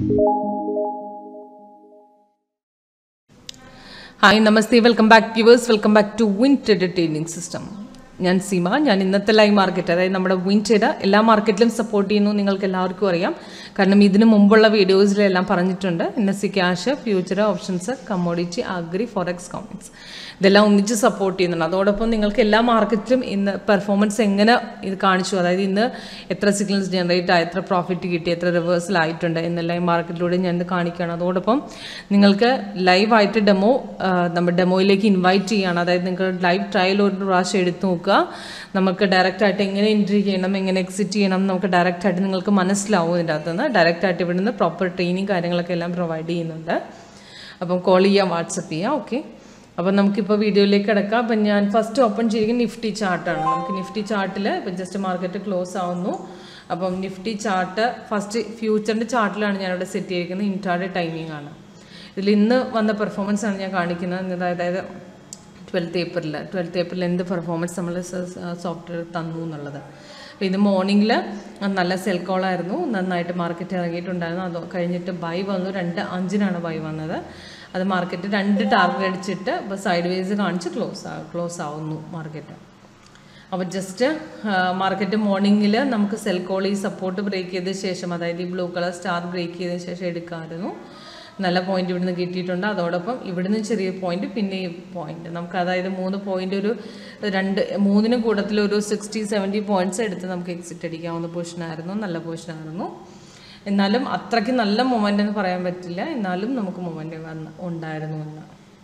hi നമസ്തേ welcome back viewers welcome back to wint entertaining system ഞാൻ സീമ ഞാൻ ഇന്നത്തെ ലൈവ് മാർക്കറ്റ് അതായത് നമ്മുടെ വിൻറ്റയുടെ എല്ലാ മാർക്കറ്റിലും സപ്പോർട്ട് ചെയ്യുന്നു നിങ്ങൾക്ക് എല്ലാവർക്കും അറിയാം കാരണം ഇതിനു മുമ്പുള്ള വീഡിയോസിലെല്ലാം പറഞ്ഞിട്ടുണ്ട് N S C cash future options commodity agri forex comex ഇതെല്ലാം ഒന്നിച്ച് സപ്പോർട്ട് ചെയ്യുന്നുണ്ട് അതോടൊപ്പം നിങ്ങൾക്ക് എല്ലാ മാർക്കറ്റിലും ഇന്ന് പെർഫോമൻസ് എങ്ങനെ ഇത് കാണിച്ചു അതായത് ഇന്ന് എത്ര സിഗ്നൽസ് ജനറേറ്റ് ആയി എത്ര പ്രോഫിറ്റ് കിട്ടി എത്ര റിവേഴ്സൽ ആയിട്ടുണ്ട് എന്നെല്ലാം ഈ മാർക്കറ്റിലൂടെ ഞാൻ ഇത് കാണിക്കുകയാണ് അതോടൊപ്പം നിങ്ങൾക്ക് ലൈവായിട്ട് ഡെമോ നമ്മുടെ ഡെമോയിലേക്ക് ഇൻവൈറ്റ് ചെയ്യുകയാണ് അതായത് നിങ്ങൾ ലൈവ് ട്രയൽ ഒരു പ്രാവശ്യം എടുത്ത് നോക്കുക നമുക്ക് ഡയറക്റ്റ് ആയിട്ട് എങ്ങനെ എൻട്രി ചെയ്യണം എങ്ങനെ എക്സിറ്റ് ചെയ്യണം നമുക്ക് ഡയറക്റ്റ് ആയിട്ട് നിങ്ങൾക്ക് മനസ്സിലാവും ഇതിൻ്റെ അകത്തുനിന്ന് ഡയറക്റ്റ് ആയിട്ട് ഇവിടുന്ന് പ്രോപ്പർ ട്രെയിനിങ് കാര്യങ്ങളൊക്കെ എല്ലാം പ്രൊവൈഡ് ചെയ്യുന്നുണ്ട് അപ്പം കോൾ ചെയ്യാം വാട്സപ്പ് ചെയ്യാം ഓക്കെ അപ്പം നമുക്കിപ്പോൾ വീഡിയോയിലേക്ക് കിടക്കാം അപ്പം ഞാൻ ഫസ്റ്റ് ഓപ്പൺ ചെയ്യുന്നത് നിഫ്റ്റി ചാർട്ടാണ് നമുക്ക് നിഫ്റ്റി ചാർട്ടിൽ ഇപ്പം ജസ്റ്റ് മാർക്കറ്റ് ക്ലോസ് ആവുന്നു അപ്പം നിഫ്റ്റി ചാർട്ട് ഫസ്റ്റ് ഫ്യൂച്ചറിൻ്റെ ചാർട്ടിലാണ് ഞാനിവിടെ സെറ്റ് ചെയ്തിരിക്കുന്നത് ഇൻറ്റാർഡ് ടൈമിംഗ് ആണ് ഇതിൽ ഇന്ന് വന്ന പെർഫോമൻസ് ആണ് ഞാൻ കാണിക്കുന്നത് അതായത് ട്വൽത്ത് ഏപ്രിലിൽ ട്വൽത്ത് ഏപ്രിൽ എന്ത് പെർഫോമൻസ് നമ്മൾ സോഫ്റ്റ്വെയർ തന്നു എന്നുള്ളത് അപ്പോൾ ഇത് മോർണിംഗിൽ നല്ല സെൽ കോളായിരുന്നു നന്നായിട്ട് മാർക്കറ്റ് ഇറങ്ങിയിട്ടുണ്ടായിരുന്നു അത് കഴിഞ്ഞിട്ട് ബൈ വന്നു രണ്ട് അഞ്ചിനാണ് ബൈ വന്നത് അത് മാർക്കറ്റ് രണ്ട് ടാർഗറ്റ് അടിച്ചിട്ട് ഇപ്പോൾ സൈഡ് വേസ് കാണിച്ച് ക്ലോസ് ആ ക്ലോസ് ആവുന്നു മാർക്കറ്റ് അപ്പോൾ ജസ്റ്റ് മാർക്കറ്റ് മോർണിംഗിൽ നമുക്ക് സെൽ കോൾ ഈ സപ്പോർട്ട് ബ്രേക്ക് ചെയ്ത ശേഷം അതായത് ഈ ബ്ലൂ കളർ സ്റ്റാർ ബ്രേക്ക് ചെയ്ത ശേഷം എടുക്കാമായിരുന്നു നല്ല പോയിന്റ് ഇവിടുന്ന് കിട്ടിയിട്ടുണ്ട് അതോടൊപ്പം ഇവിടുന്ന് ചെറിയ പോയിന്റ് പിന്നെ ഈ പോയിന്റ് നമുക്ക് അതായത് മൂന്ന് പോയിന്റ് ഒരു രണ്ട് മൂന്നിനും കൂട്ടത്തിൽ ഒരു സിക്സ്റ്റി സെവൻറ്റി പോയിന്റ്സ് എടുത്ത് നമുക്ക് എക്സിറ്റ് അടിക്കാവുന്ന പൊസിഷനായിരുന്നു നല്ല പൊസിഷനായിരുന്നു എന്നാലും അത്രയ്ക്ക് നല്ല മൊമെൻ്റ് എന്ന് പറയാൻ പറ്റില്ല എന്നാലും നമുക്ക് മൊമെൻ്റ് വന്ന് ഉണ്ടായിരുന്നു എന്ന്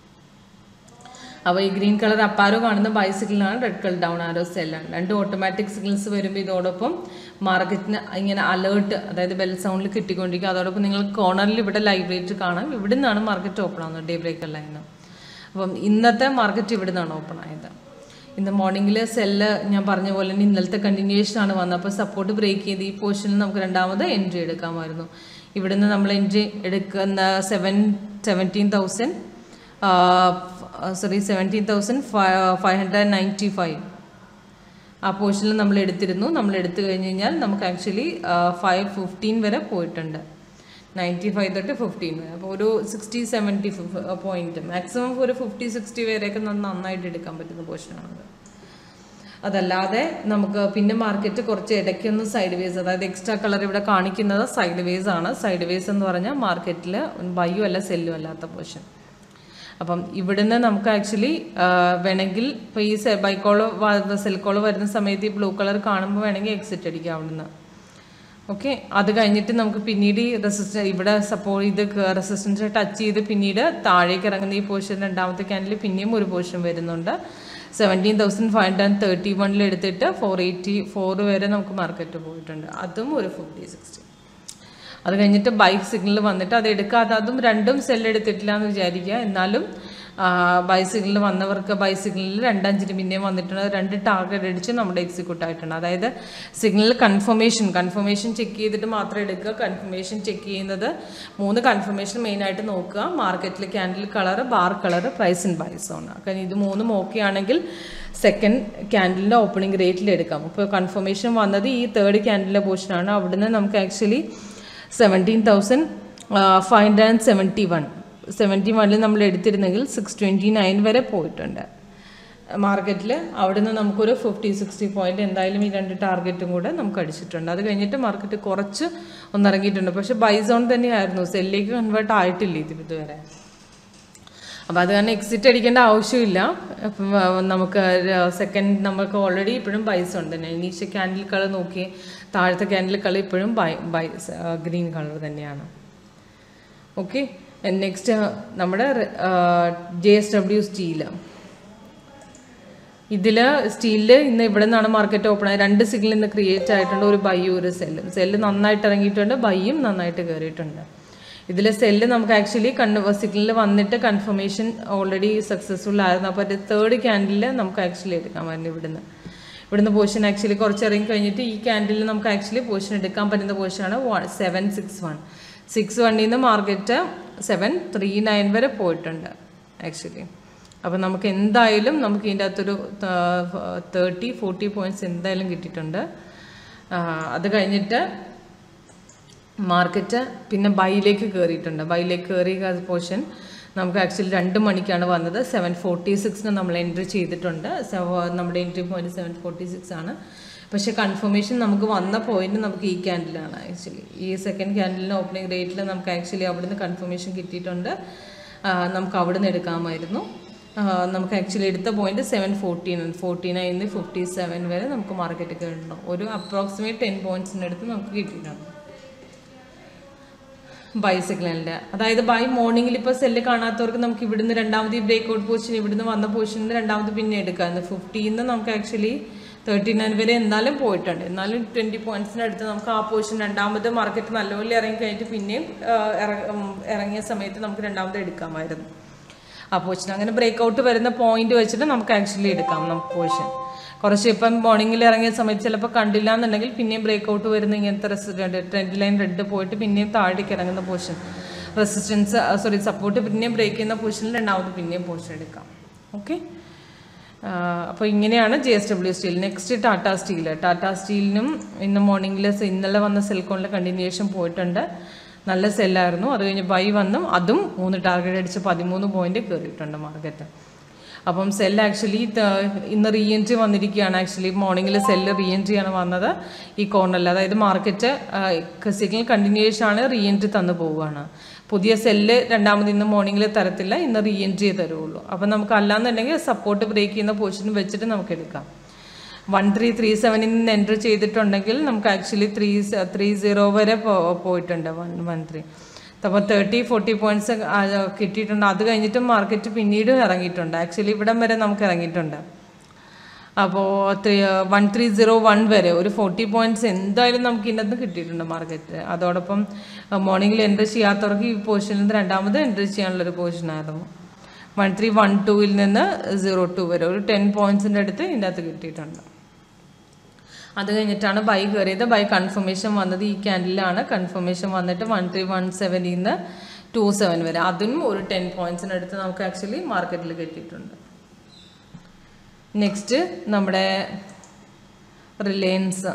അപ്പോൾ ഈ ഗ്രീൻ കളർ അപ്പാരോ കാണുന്ന ബൈസിക്കിളിനാണ് റെഡ് കളർ ഡൗൺ ആരോ സെല്ലാണ് രണ്ട് ഓട്ടോമാറ്റിക് സിഗ്നൽസ് വരുമ്പോൾ ഇതോടൊപ്പം മാർക്കറ്റിന് ഇങ്ങനെ അലേർട്ട് അതായത് ബെൽ സൗണ്ടിൽ കിട്ടിക്കൊണ്ടിരിക്കും അതോടൊപ്പം നിങ്ങൾ കോർണറിൽ ഇവിടെ ലൈവ് റേറ്റ് കാണാം ഇവിടെ നിന്നാണ് മാർക്കറ്റ് ഓപ്പൺ ആവുന്നത് ഡേ ബ്രേക്കർ ലൈന് അപ്പം ഇന്നത്തെ മാർക്കറ്റ് ഇവിടെ നിന്നാണ് ഓപ്പൺ ആയത് ഇന്ന് മോർണിംഗിൽ സെല്ല് ഞാൻ പറഞ്ഞ പോലെ തന്നെ ഇന്നലത്തെ കണ്ടിന്യൂവേഷൻ ആണ് വന്നത് അപ്പോൾ സപ്പോർട്ട് ബ്രേക്ക് ചെയ്ത് ഈ പോർഷനിൽ നമുക്ക് രണ്ടാമത് എൻട്രി എടുക്കാമായിരുന്നു ഇവിടുന്ന് നമ്മൾ എൻട്രി എടുക്കുന്ന seven seventeen thousand sorry seventeen thousand five hundred ninety five ആ പോർഷനിൽ നമ്മൾ എടുത്തിരുന്നു നമ്മൾ എടുത്തു കഴിഞ്ഞ് കഴിഞ്ഞാൽ നമുക്ക് ആക്ച്വലി ഫൈവ് ഫിഫ്റ്റീൻ വരെ പോയിട്ടുണ്ട് നയൻറ്റി ഫൈവ് തൊട്ട് ഫിഫ്റ്റീൻ വരെ അപ്പോൾ ഒരു സിക്സ്റ്റി സെവൻറ്റി പോയിന്റ് മാക്സിമം ഒരു ഫിഫ്റ്റി സിക്സ്റ്റി വരെയൊക്കെ നന്നായിട്ട് എടുക്കാൻ പറ്റുന്ന പോർഷനാണത് അതല്ലാതെ നമുക്ക് പിന്നെ മാർക്കറ്റ് കുറച്ച് ഇടയ്ക്കൊന്ന് സൈഡ് വേസ് അതായത് എക്സ്ട്രാ കളർ ഇവിടെ കാണിക്കുന്നത് സൈഡ് വേസ് ആണ് സൈഡ് വേസ് എന്ന് പറഞ്ഞാൽ മാർക്കറ്റിൽ ബയ്യും അല്ല സെല്ലും അല്ലാത്ത പോർഷൻ അപ്പം ഇവിടുന്ന് നമുക്ക് ആക്ച്വലി വേണമെങ്കിൽ ഇപ്പോൾ ഈ ബൈക്കോള് സെൽക്കോള് വരുന്ന സമയത്ത് ഈ ബ്ലൂ കളർ കാണുമ്പോൾ വേണമെങ്കിൽ എക്സിറ്റ് അടിക്കാം അവിടുന്ന് ഓക്കെ അത് കഴിഞ്ഞിട്ട് നമുക്ക് പിന്നീട് ഈ റെസിസ്റ്റൻ ഇവിടെ സപ്പോർട്ട് ഇത് റെസിസ്റ്റൻസ് ടച്ച് ചെയ്ത് പിന്നീട് താഴേക്ക് ഇറങ്ങുന്ന ഈ പോർഷൻ രണ്ടാമത്തെ ക്യാൻഡിൽ പിന്നെയും ഒരു പോർഷൻ വരുന്നുണ്ട് seventeen thousand five hundred thirty വണ്ണിൽ എടുത്തിട്ട് ഫോർ എയ്റ്റി ഫോർ വരെ നമുക്ക് മാർക്കറ്റ് പോയിട്ടുണ്ട് അതും ഒരു ഫിഫ്റ്റി സിക്സ്റ്റി അത് കഴിഞ്ഞിട്ട് ബൈക്ക് സിഗ്നൽ വന്നിട്ട് അത് എടുക്കാതെ അതും രണ്ടും സെൽ എടുത്തിട്ടില്ല എന്ന് വിചാരിക്കുക എന്നാലും ബൈസിക്കിളിൽ വന്നവർക്ക് ബൈസിക്കിളിൽ രണ്ടഞ്ചിന് പിന്നെയും വന്നിട്ടുണ്ട് രണ്ട് ടാർഗറ്റ് അടിച്ച് നമ്മുടെ എക്സിക്യൂട്ട് ആയിട്ടുണ്ട് അതായത് സിഗ്നൽ കൺഫർമേഷൻ കൺഫർമേഷൻ ചെക്ക് ചെയ്തിട്ട് മാത്രം എടുക്കുക കൺഫർമേഷൻ ചെക്ക് ചെയ്യുന്നത് മൂന്ന് കൺഫർമേഷൻ മെയിനായിട്ട് നോക്കുക മാർക്കറ്റിൽ candle colour bar colour price in buys ആണ് കാരണം ഇത് മൂന്നും ഓക്കെ ആണെങ്കിൽ സെക്കൻഡ് ക്യാൻഡിലിൻ്റെ ഓപ്പണിംഗ് റേറ്റിൽ എടുക്കാം ഇപ്പോൾ കൺഫർമേഷൻ വന്നത് ഈ തേർഡ് ക്യാൻഡിലെ പോർഷനാണ് അവിടുന്ന് നമുക്ക് actually seventeen thousand five hundred and seventy one seventy വണ്ണിൽ നമ്മൾ എടുത്തിരുന്നെങ്കിൽ സിക്സ് ട്വൻറ്റി നയൻ വരെ പോയിട്ടുണ്ട് മാർക്കറ്റിൽ അവിടുന്ന് നമുക്കൊരു ഫിഫ്റ്റി സിക്സ്റ്റി പോയിന്റ് എന്തായാലും ഈ രണ്ട് ടാർഗറ്റും കൂടെ നമുക്ക് അടിച്ചിട്ടുണ്ട് അത് കഴിഞ്ഞിട്ട് മാർക്കറ്റ് കുറച്ച് ഒന്നിറങ്ങിയിട്ടുണ്ട് പക്ഷേ ബൈസോൺ തന്നെയായിരുന്നു സെല്ലിലേക്ക് കൺവേർട്ട് ആയിട്ടില്ല ഇത് ഇതുവരെ അപ്പോൾ അത് കാരണം എക്സിറ്റ് അടിക്കേണ്ട ആവശ്യമില്ല അപ്പം നമുക്ക് സെക്കൻഡ് നമുക്ക് ഓൾറെഡി ഇപ്പോഴും ബൈസ് ഉണ്ട് ഇനീഷ്യ ക്യാൻഡിൽ കളർ നോക്കി താഴത്തെ ക്യാൻഡിൽ കളർ ഇപ്പോഴും ബൈ ബൈ ഗ്രീൻ കളർ തന്നെയാണ് ഓക്കെ നെക്സ്റ്റ് നമ്മുടെ ജെ എസ് ഡബ്ല്യു സ്റ്റീല് ഇതിൽ സ്റ്റീലിൽ ഇന്ന് ഇവിടെ നിന്നാണ് മാർക്കറ്റ് ഓപ്പൺ ആയത് രണ്ട് സിഗ്നൽ ഇന്ന് ക്രിയേറ്റ് ആയിട്ടുണ്ട് ഒരു ബൈയും ഒരു സെല്ലും സെല്ല് നന്നായിട്ട് ഇറങ്ങിയിട്ടുണ്ട് ബൈയും നന്നായിട്ട് കയറിയിട്ടുണ്ട് ഇതിൽ സെല്ല് നമുക്ക് ആക്ച്വലി കണ് സിഗ്നലിൽ വന്നിട്ട് കൺഫർമേഷൻ ഓൾറെഡി സക്സസ്ഫുൾ ആയിരുന്നു അപ്പോൾ ഒരു തേർഡ് ക്യാൻഡിൽ നമുക്ക് ആക്ച്വലി എടുക്കാമായിരുന്നു ഇവിടുന്ന് ഇവിടുന്ന് പോർഷൻ ആക്ച്വലി കുറച്ച് ഇറങ്ങി കഴിഞ്ഞിട്ട് ഈ ക്യാൻഡിൽ നമുക്ക് ആക്ച്വലി പോർഷൻ എടുക്കാൻ പറ്റുന്ന പോർഷനാണ് സെവൻ സിക്സ് വൺ സിക്സ് വണ്ണിൽ നിന്ന് മാർക്കറ്റ് സെവൻ ത്രീ നയൻ വരെ പോയിട്ടുണ്ട് ആക്ച്വലി അപ്പോൾ നമുക്ക് എന്തായാലും നമുക്ക് ഇതിൻ്റെ അകത്തൊരു തേർട്ടി ഫോർട്ടി പോയിൻറ്റ്സ് എന്തായാലും കിട്ടിയിട്ടുണ്ട് അത് കഴിഞ്ഞിട്ട് മാർക്കറ്റ് പിന്നെ ബൈയിലേക്ക് കയറിയിട്ടുണ്ട് ബൈയിലേക്ക് കയറിയ പോർഷൻ നമുക്ക് ആക്ച്വലി രണ്ട് മണിക്കാണ് വന്നത് സെവൻ ഫോർട്ടി സിക്സിന് നമ്മൾ എൻട്രി ചെയ്തിട്ടുണ്ട് സെവ- നമ്മുടെ entry point seven forty six ആണ് പക്ഷേ കൺഫർമേഷൻ നമുക്ക് വന്ന പോയിന്റ് നമുക്ക് ഈ ക്യാൻഡിലാണ് ആക്ച്വലി ഈ സെക്കൻഡ് ക്യാൻഡിലിന് ഓപ്പണിംഗ് റേറ്റിൽ നമുക്ക് ആക്ച്വലി അവിടുന്ന് കൺഫർമേഷൻ കിട്ടിയിട്ടുണ്ട് ആ, നമുക്ക് അവിടുന്ന് എടുക്കാമായിരുന്നു ആ, നമുക്ക് ആക്ച്വലി എടുത്ത point seven fourteen forty nine fifty seven വരെ നമുക്ക് മാർക്കറ്റ് കയറണം ഒരു അപ്രോക്സിമേറ്റ് ടെൻ പോയിന്റ്സിൻ്റെ അടുത്ത് നമുക്ക് കിട്ടിയിട്ടുണ്ട് ബൈ സിഗ്നലിൻ്റെ അതായത് ബൈ മോർണിംഗിൽ ഇപ്പോൾ സെല്ല് കാണാത്തവർക്ക് നമുക്ക് ഇവിടുന്ന് രണ്ടാമത് ഈ ബ്രേക്ക് ഔട്ട് പൊസിഷൻ ഇവിടുന്ന് വന്ന പൊസിഷനിൽ രണ്ടാമത് പിന്നെ എടുക്കാം ഫിഫ്റ്റീന്ന് നമുക്ക് ആക്ച്വലി തേർട്ടി നയൻ വരെ എന്തായാലും പോയിട്ടുണ്ട് എന്നാലും ട്വൻറ്റി പോയിന്റ്സിന് അടുത്ത് നമുക്ക് ആ പൊസിഷൻ രണ്ടാമത് മാർക്കറ്റ് നല്ലപോലെ ഇറങ്ങി കഴിഞ്ഞിട്ട് പിന്നെയും ആ, ഇറ- ഉം, ഇറങ്ങിയ സമയത്ത് നമുക്ക് രണ്ടാമത് എടുക്കാമായിരുന്നു ആ പൊസിഷൻ അങ്ങനെ ബ്രേക്ക് ഔട്ട് വരുന്ന പോയിന്റ് വെച്ചിട്ട് നമുക്ക് ആക്ച്വലി എടുക്കാം നമുക്ക് പൊസിഷൻ കുറച്ച് ഇപ്പം മോർണിംഗിൽ ഇറങ്ങിയ സമയത്ത് ചിലപ്പോൾ കണ്ടില്ല എന്നുണ്ടെങ്കിൽ പിന്നെയും ബ്രേക്ക് ഔട്ട് വരുന്ന ഇങ്ങനത്തെ ട്രെൻഡ് ലൈൻ റെഡ് പോയിട്ട് പിന്നെയും താഴേക്ക് ഇറങ്ങുന്ന പൊസിഷൻ റെസിസ്റ്റൻസ് സോറി സപ്പോർട്ട് പിന്നെയും ബ്രേക്ക് ചെയ്യുന്ന പൊസിഷനിൽ രണ്ടാമത് പിന്നെയും പൊസിഷൻ എടുക്കാം ഓക്കെ അപ്പോൾ ഇങ്ങനെയാണ് J S W steel next Tata steel Tata സ്റ്റീലിനും ഇന്ന് മോർണിംഗിൽ ഇന്നലെ വന്ന സെൽക്കോണിലെ കണ്ടിന്യൂഷൻ പോയിട്ടുണ്ട് നല്ല സെല്ലായിരുന്നു അത് കഴിഞ്ഞ് ബൈ വന്നും അതും മൂന്ന് ടാർഗറ്റ് അടിച്ച് പതിമൂന്ന് പോയിന്റ് കയറിയിട്ടുണ്ട് മാർക്കറ്റ് അപ്പം സെൽ ആക്ച്വലി ഇന്ന് റീ എൻട്രി വന്നിരിക്കുകയാണ് ആക്ച്വലി മോർണിംഗിൽ സെല്ല് റീ എൻട്രി ആണ് വന്നത് ഈ കോർണറിൽ അതായത് മാർക്കറ്റ് സിഗ്നൽ കണ്ടിന്യൂഷൻ ആണ് റീ എൻട്രി തന്നു പോവുകയാണ് പുതിയ സെല്ല് രണ്ടാമത് ഇന്ന് മോർണിംഗിൽ തരത്തില്ല ഇന്ന് റീ എൻട്രി തരുള്ളൂ അപ്പം നമുക്ക് അല്ലാന്നുണ്ടെങ്കിൽ സപ്പോർട്ട് ബ്രേക്ക് ചെയ്യുന്ന പൊസിഷൻ വെച്ചിട്ട് നമുക്ക് എടുക്കാം വൺ ത്രീ ത്രീ സെവനിൽ നിന്ന് എൻറ്റർ ചെയ്തിട്ടുണ്ടെങ്കിൽ നമുക്ക് ആക്ച്വലി ത്രീ ത്രീ സീറോ വരെ പോ- പോയിട്ടുണ്ട് വൺ വൺ ത്രീ അപ്പോൾ തേർട്ടി ഫോർട്ടി പോയിന്റ്സ് കിട്ടിയിട്ടുണ്ട് അത് കഴിഞ്ഞിട്ട് മാർക്കറ്റ് പിന്നീട് ഇറങ്ങിയിട്ടുണ്ട് ആക്ച്വലി ഇവിടം വരെ നമുക്ക് ഇറങ്ങിയിട്ടുണ്ട് അപ്പോൾ വൺ ത്രീ സീറോ വൺ വരെ ഒരു ഫോർട്ടി പോയിന്റ്സ് എന്തായാലും നമുക്ക് ഇതിനകത്ത് കിട്ടിയിട്ടുണ്ട് മാർക്കറ്റ് അതോടൊപ്പം മോർണിംഗിൽ എൻട്രി ചെയ്യാത്തവർക്ക് ഈ പൊസിഷനിൽ നിന്ന് രണ്ടാമത് എൻട്രി ചെയ്യാനുള്ളൊരു പൊസിഷനായിരുന്നു വൺ ത്രീ വൺ ടൂവിൽ നിന്ന് സീറോ ടു വരെ ഒരു ടെൻ പോയിന്റ്സിൻ്റെ അടുത്ത് ഇതിൻ്റെ അകത്ത് കിട്ടിയിട്ടുണ്ട് അത് കഴിഞ്ഞിട്ടാണ് ബൈ കയറിയത് ബൈ കൺഫർമേഷൻ വന്നത് ഈ ക്യാൻഡിലാണ് കൺഫർമേഷൻ വന്നിട്ട് വൺ ത്രീ വൺ സെവനിൽ നിന്ന് ടു സെവൻ വരെ അതും ഒരു ടെൻ പോയിന്റ്സിനടുത്ത് നമുക്ക് ആക്ച്വലി മാർക്കറ്റിൽ കിട്ടിയിട്ടുണ്ട് നെക്സ്റ്റ് നമ്മുടെ റിലയൻസ്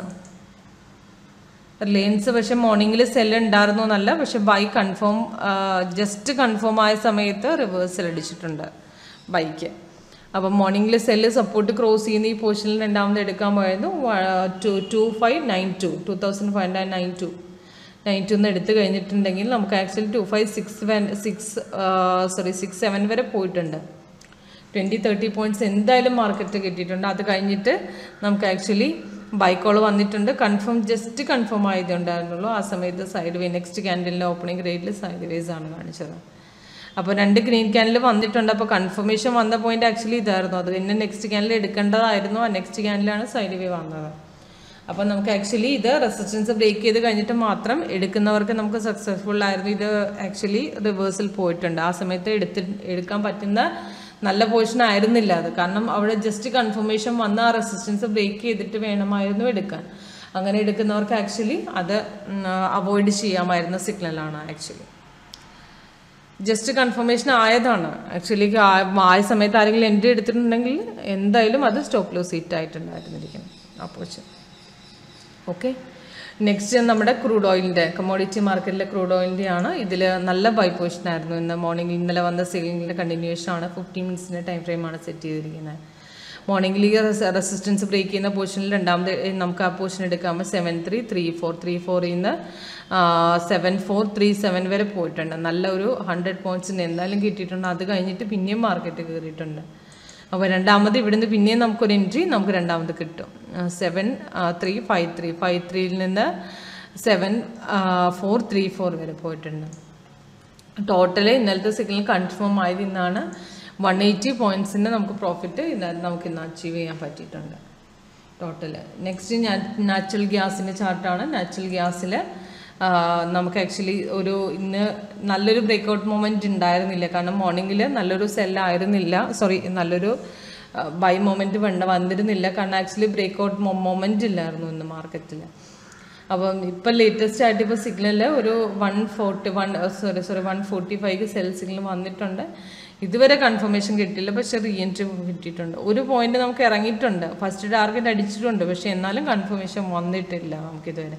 റിലയൻസ് പക്ഷെ മോർണിംഗിൽ സെല്ല് ഉണ്ടായിരുന്നു എന്നല്ല പക്ഷെ ബൈ കൺഫേം ജസ്റ്റ് കൺഫേം ആയ സമയത്ത് റിവേഴ്സൽ അടിച്ചിട്ടുണ്ട് ബൈക്ക് അപ്പം മോർണിംഗിൽ സെല്ല് സപ്പോർട്ട് ക്രോസ് ചെയ്യുന്ന ഈ പൊസിഷനിൽ രണ്ടാമത് എടുക്കാൻ പോയത് two two five nine two two thousand five hundred nine two nine two എടുത്ത് കഴിഞ്ഞിട്ടുണ്ടെങ്കിൽ നമുക്ക് actually two five six six sorry six seven വരെ പോയിട്ടുണ്ട് ട്വൻറ്റി തേർട്ടി പോയിന്റ്സ് എന്തായാലും മാർക്കറ്റ് കിട്ടിയിട്ടുണ്ട് അത് കഴിഞ്ഞിട്ട് നമുക്ക് ആക്ച്വലി ബൈക്കോൾ വന്നിട്ടുണ്ട് കൺഫേം ജസ്റ്റ് കൺഫേം ആയതേ ഉണ്ടായിരുന്നുള്ളൂ ആ സമയത്ത് സൈഡ് വേ നെക്സ്റ്റ് ക്യാൻഡിലിൻ്റെ ഓപ്പണിംഗ് റേറ്റിൽ സൈഡ് വേസ് ആണ് കാണിച്ചത് അപ്പോൾ രണ്ട് ഗ്രീൻ ക്യാൻഡിൽ വന്നിട്ടുണ്ട് അപ്പോൾ കൺഫർമേഷൻ വന്ന പോയിന്റ് ആക്ച്വലി ഇതായിരുന്നു അത് പിന്നെ നെക്സ്റ്റ് ക്യാൻഡിൽ എടുക്കേണ്ടതായിരുന്നു ആ നെക്സ്റ്റ് ക്യാൻഡിലാണ് സൈഡ് വേ വന്നത് അപ്പോൾ നമുക്ക് ആക്ച്വലി ഇത് റെസിസ്റ്റൻസ് ബ്രേക്ക് ചെയ്ത് കഴിഞ്ഞിട്ട് മാത്രം എടുക്കുന്നവർക്ക് നമുക്ക് സക്സസ്ഫുൾ ആയിരുന്നു ഇത് ആക്ച്വലി റിവേഴ്സിൽ പോയിട്ടുണ്ട് ആ സമയത്ത് എടുത്ത് എടുക്കാൻ പറ്റുന്ന നല്ല പോർഷൻ ആയിരുന്നില്ല അത് കാരണം അവിടെ ജസ്റ്റ് കൺഫർമേഷൻ വന്ന ആ റെസിസ്റ്റൻസ് ബ്രേക്ക് ചെയ്തിട്ട് വേണമായിരുന്നു എടുക്കാൻ അങ്ങനെ എടുക്കുന്നവർക്ക് ആക്ച്വലി അത് അവോയ്ഡ് ചെയ്യാമായിരുന്ന സിഗ്നലാണ് ആക്ച്വലി ജസ്റ്റ് കൺഫർമേഷൻ ആയതാണ് ആക്ച്വലി ആയ സമയത്ത് ആരെങ്കിലും എൻട്രി എടുത്തിട്ടുണ്ടെങ്കിൽ എന്തായാലും അത് സ്റ്റോപ്പ് ലോസ് സീറ്റ് ആയിട്ടുണ്ടായിരുന്നിരിക്കണം ആ പോർഷൻ ഓക്കെ നെക്സ്റ്റ് നമ്മുടെ ക്രൂഡ് ഓയിലിൻ്റെ കമ്മോഡിറ്റി മാർക്കറ്റിലെ ക്രൂഡ് ഓയിലിൻ്റെ ആണ് ഇതിൽ നല്ല ബൈ പൊസിഷൻ ആയിരുന്നു ഇന്ന് മോർണിംഗ് ഇന്നലെ വന്ന സെയിലിൻ്റെ കണ്ടിന്യൂഷൻ ആണ് ഫിഫ്റ്റീൻ മിനിറ്റ്സിൻ്റെ ടൈം ഫ്രെയിമാണ് സെറ്റ് ചെയ്തിരിക്കുന്നത് മോർണിംഗിൽ ഈ റെസിസ്റ്റൻസ് ബ്രേക്ക് ചെയ്യുന്ന പൊസിഷനിൽ രണ്ടാമത് നമുക്ക് ആ പൊസിഷൻ എടുക്കാമ്പോൾ seven three three four three ഫോറിൽ നിന്ന് സെവൻ ഫോർ ത്രീ സെവൻ വരെ പോയിട്ടുണ്ട് നല്ല ഒരു ഹൺഡ്രഡ് പോയിന്റ്സിന് എന്തായാലും കിട്ടിയിട്ടുണ്ട് അത് കഴിഞ്ഞിട്ട് പിന്നെയും മാർക്കറ്റ് കയറിയിട്ടുണ്ട് അപ്പോൾ രണ്ടാമത് ഇവിടുന്ന് പിന്നെയും നമുക്കൊരു എൻട്രി നമുക്ക് രണ്ടാമത് കിട്ടും seven three five three five ത്രീയിൽ നിന്ന് സെവൻ ഫോർ ത്രീ ഫോർ വരെ പോയിട്ടുണ്ട് ടോട്ടൽ ഇന്നലത്തെ സിഗ്നൽ കൺഫേം ആയത് ഇന്നാണ് വൺ എയ്റ്റി പോയിൻറ്റ്സിൻ്റെ നമുക്ക് പ്രോഫിറ്റ് ഇന്നലെ നമുക്ക് ഇന്ന് അച്ചീവ് ചെയ്യാൻ പറ്റിയിട്ടുണ്ട് ടോട്ടൽ നെക്സ്റ്റ് നാച്ചുറൽ ഗ്യാസിൻ്റെ ചാർട്ടാണ് നാച്ചുറൽ ഗ്യാസിൽ നമുക്ക് ആക്ച്വലി ഒരു ഇന്ന് നല്ലൊരു ബ്രേക്ക്ഔട്ട് മൊമെൻറ്റ് ഉണ്ടായിരുന്നില്ല കാരണം മോർണിംഗിൽ നല്ലൊരു സെല്ലായിരുന്നില്ല സോറി നല്ലൊരു ബൈ മൊമെൻറ്റ് വേണ്ട വന്നിരുന്നില്ല കാരണം ആക്ച്വലി ബ്രേക്ക്ഔട്ട് മൊമെൻറ്റ് ഇല്ലായിരുന്നു ഇന്ന് മാർക്കറ്റിൽ അപ്പം ഇപ്പം ലേറ്റസ്റ്റ് ആയിട്ട് ഇപ്പോൾ സിഗ്നലിൽ ഒരു one forty one sorry sorry one forty five sell signal വന്നിട്ടുണ്ട് ഇതുവരെ കൺഫർമേഷൻ കിട്ടിയില്ല പക്ഷെ റീ എൻട്രി കിട്ടിയിട്ടുണ്ട് ഒരു പോയിന്റ് നമുക്ക് ഇറങ്ങിയിട്ടുണ്ട് ഫസ്റ്റ് ടാർഗറ്റ് അടിച്ചിട്ടുണ്ട് പക്ഷെ എന്നാലും കൺഫർമേഷൻ വന്നിട്ടില്ല നമുക്കിതുവരെ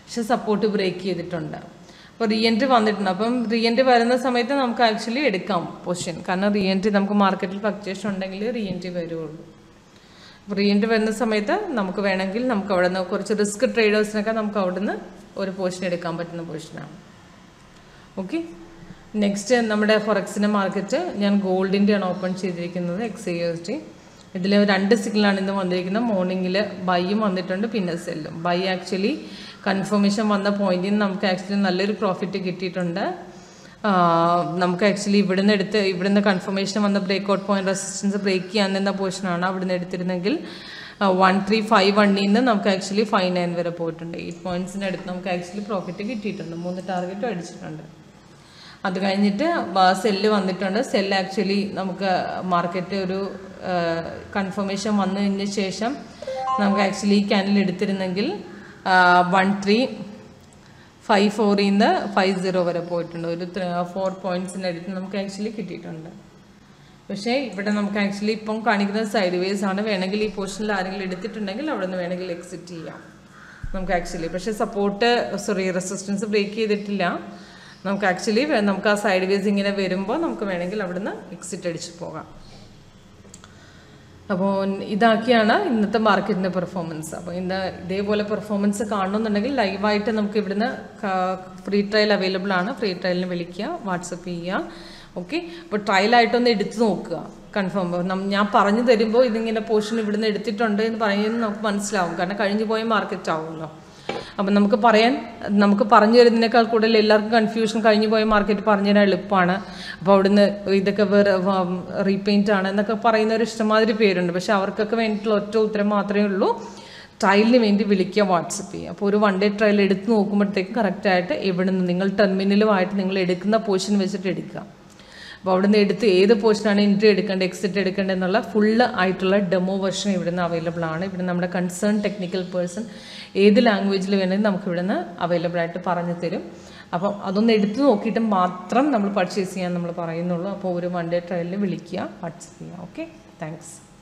പക്ഷെ സപ്പോർട്ട് ബ്രേക്ക് ചെയ്തിട്ടുണ്ട് അപ്പോൾ റീ എൻട്രി വന്നിട്ടുണ്ട് അപ്പം റീ എൻട്രി വരുന്ന സമയത്ത് നമുക്ക് ആക്ച്വലി എടുക്കാം പൊസിഷൻ കാരണം റീ എൻട്രി നമുക്ക് മാർക്കറ്റിൽ ഫ്ലക്ച്വേഷൻ ഉണ്ടെങ്കിൽ റീ എൻട്രി വരുള്ളൂ അപ്പോൾ റീ എൻട്രി വരുന്ന സമയത്ത് നമുക്ക് വേണമെങ്കിൽ നമുക്ക് അവിടെ നിന്ന് കുറച്ച് റിസ്ക് ട്രേഡേഴ്സിനൊക്കെ നമുക്ക് അവിടെ നിന്ന് ഒരു പോർഷൻ എടുക്കാൻ പറ്റുന്ന പൊസിഷനാണ് ഓക്കെ നെക്സ്റ്റ് നമ്മുടെ ഫൊറക്സിൻ്റെ മാർക്കറ്റ് ഞാൻ ഗോൾഡിൻ്റെയാണ് ഓപ്പൺ ചെയ്തിരിക്കുന്നത് എക്സ് ഐ എസ് ടി ഇതിൽ രണ്ട് സിഗ്നലാണ് ഇന്ന് വന്നിരിക്കുന്നത് മോർണിംഗിൽ ബൈയും വന്നിട്ടുണ്ട് പിന്നെ സെല്ലും ബൈ ആക്ച്വലി കൺഫർമേഷൻ വന്ന പോയിന്റിൽ നിന്ന് നമുക്ക് ആക്ച്വലി നല്ലൊരു പ്രോഫിറ്റ് കിട്ടിയിട്ടുണ്ട് ആ, നമുക്ക് ആക്ച്വലി ഇവിടുന്ന് എടുത്ത് ഇവിടുന്ന് കൺഫർമേഷൻ വന്ന break out point resistance break ചെയ്യാൻ നിന്ന പോർഷനാണ് അവിടുന്ന് എടുത്തിരുന്നെങ്കിൽ വൺ ത്രീ ഫൈവ് വണ്ണിൽ നിന്ന് നമുക്ക് ആക്ച്വലി ഫൈവ് നയൻ വരെ പോയിട്ടുണ്ട് എയ്റ്റ് പോയിന്റ്സിന് അടുത്ത് നമുക്ക് ആക്ച്വലി പ്രോഫിറ്റ് കിട്ടിയിട്ടുണ്ട് മൂന്ന് ടാർഗറ്റും അടിച്ചിട്ടുണ്ട് അത് കഴിഞ്ഞിട്ട് സെല്ല് വന്നിട്ടുണ്ട് സെല്ല് ആക്ച്വലി നമുക്ക് മാർക്കറ്റ് ഒരു കൺഫർമേഷൻ വന്നു കഴിഞ്ഞ ശേഷം നമുക്ക് ആക്ച്വലി ഈ ക്യാനിൽ എടുത്തിരുന്നെങ്കിൽ വൺ ത്രീ ഫൈവ് ഫോറിൽ നിന്ന് ഫൈവ് സീറോ വരെ പോയിട്ടുണ്ട് ഒരു ഫോർ പോയിന്റ്സിൻ്റെ അടുത്ത് നമുക്ക് ആക്ച്വലി കിട്ടിയിട്ടുണ്ട് പക്ഷേ ഇവിടെ നമുക്ക് ആക്ച്വലി ഇപ്പം കാണിക്കുന്നത് സൈഡ് വേസ് ആണ് വേണമെങ്കിൽ ഈ പോർഷനിൽ ആരെങ്കിലും എടുത്തിട്ടുണ്ടെങ്കിൽ അവിടെ നിന്ന് വേണമെങ്കിൽ എക്സിറ്റ് ചെയ്യാം നമുക്ക് ആക്ച്വലി പക്ഷേ സപ്പോർട്ട് സോറി റെസിസ്റ്റൻസ് ബ്രേക്ക് ചെയ്തിട്ടില്ല നമുക്ക് ആക്ച്വലി നമുക്ക് ആ സൈഡ് വേസ് ഇങ്ങനെ വരുമ്പോൾ നമുക്ക് വേണമെങ്കിൽ അവിടുന്ന് എക്സിറ്റ് അടിച്ച് പോകാം അപ്പോൾ ഇതാക്കിയാണ് ഇന്നത്തെ മാർക്കറ്റിൻ്റെ പെർഫോമൻസ് അപ്പോൾ ഇന്ന് ഇതേപോലെ പെർഫോമൻസ് കാണണമെന്നുണ്ടെങ്കിൽ ലൈവായിട്ട് നമുക്ക് ഇവിടുന്ന് ഫ്രീ ട്രയൽ അവൈലബിൾ ആണ് ഫ്രീ ട്രയലിന് വിളിക്കുക വാട്സപ്പ് ചെയ്യുക ഓക്കെ അപ്പോൾ ട്രയലായിട്ടൊന്ന് എടുത്ത് നോക്കുക കൺഫേം ഞാൻ പറഞ്ഞു തരുമ്പോൾ ഇതിങ്ങനെ പോർഷൻ ഇവിടുന്ന് എടുത്തിട്ടുണ്ട് എന്ന് പറയുന്നത് നമുക്ക് മനസ്സിലാവും കാരണം കഴിഞ്ഞു പോയ മാർക്കറ്റ് ആവുമല്ലോ അപ്പം നമുക്ക് പറയാൻ നമുക്ക് പറഞ്ഞു തരുന്നതിനേക്കാൾ കൂടുതൽ എല്ലാവർക്കും കൺഫ്യൂഷൻ കഴിഞ്ഞു പോയ മാർക്കറ്റ് പറഞ്ഞു തരാൻ എളുപ്പമാണ് അപ്പോൾ അവിടുന്ന് ഇതൊക്കെ വേറെ റീപെയിൻ്റ് ആണ് എന്നൊക്കെ പറയുന്ന ഒരു ഇഷ്ടമാതിരി പേരുണ്ട് പക്ഷെ അവർക്കൊക്കെ വേണ്ടിയിട്ടുള്ള ഒറ്റ ഉത്തരം മാത്രമേ ഉള്ളൂ ട്രയലിന് വേണ്ടി വിളിക്കുക വാട്സപ്പ് ചെയ്യുക അപ്പോൾ ഒരു വൺ ഡേ ട്രയൽ എടുത്ത് നോക്കുമ്പോഴത്തേക്കും കറക്റ്റായിട്ട് എവിടെ നിന്ന് നിങ്ങൾ ടെർമിനലുമായിട്ട് നിങ്ങൾ എടുക്കുന്ന പോർഷൻ വെച്ചിട്ട് എടുക്കുക അപ്പോൾ അവിടെ നിന്ന് എടുത്ത് ഏത് പോർഷനാണ് എൻട്രി എടുക്കേണ്ടത് എക്സിറ്റ് എടുക്കേണ്ടത് എന്നുള്ള ഫുള്ള് ആയിട്ടുള്ള ഡെമോ വെർഷൻ ഇവിടുന്ന് അവൈലബിൾ ആണ് ഇവിടെ നമ്മുടെ കൺസേൺ ടെക്നിക്കൽ പേഴ്സൺ ഏത് ലാംഗ്വേജിൽ വേണമെങ്കിലും നമുക്ക് ഇവിടുന്ന് അവൈലബിൾ ആയിട്ട് പറഞ്ഞു തരും അപ്പം അതൊന്ന് എടുത്തു നോക്കിയിട്ട് മാത്രം നമ്മൾ പർച്ചേസ് ചെയ്യാൻ നമ്മൾ പറയുന്നുള്ളൂ അപ്പോൾ ഒരു വൺ ഡേ ട്രയലിൽ വിളിക്കുക വാട്സപ്പ് ചെയ്യുക ഓക്കെ താങ്ക്സ്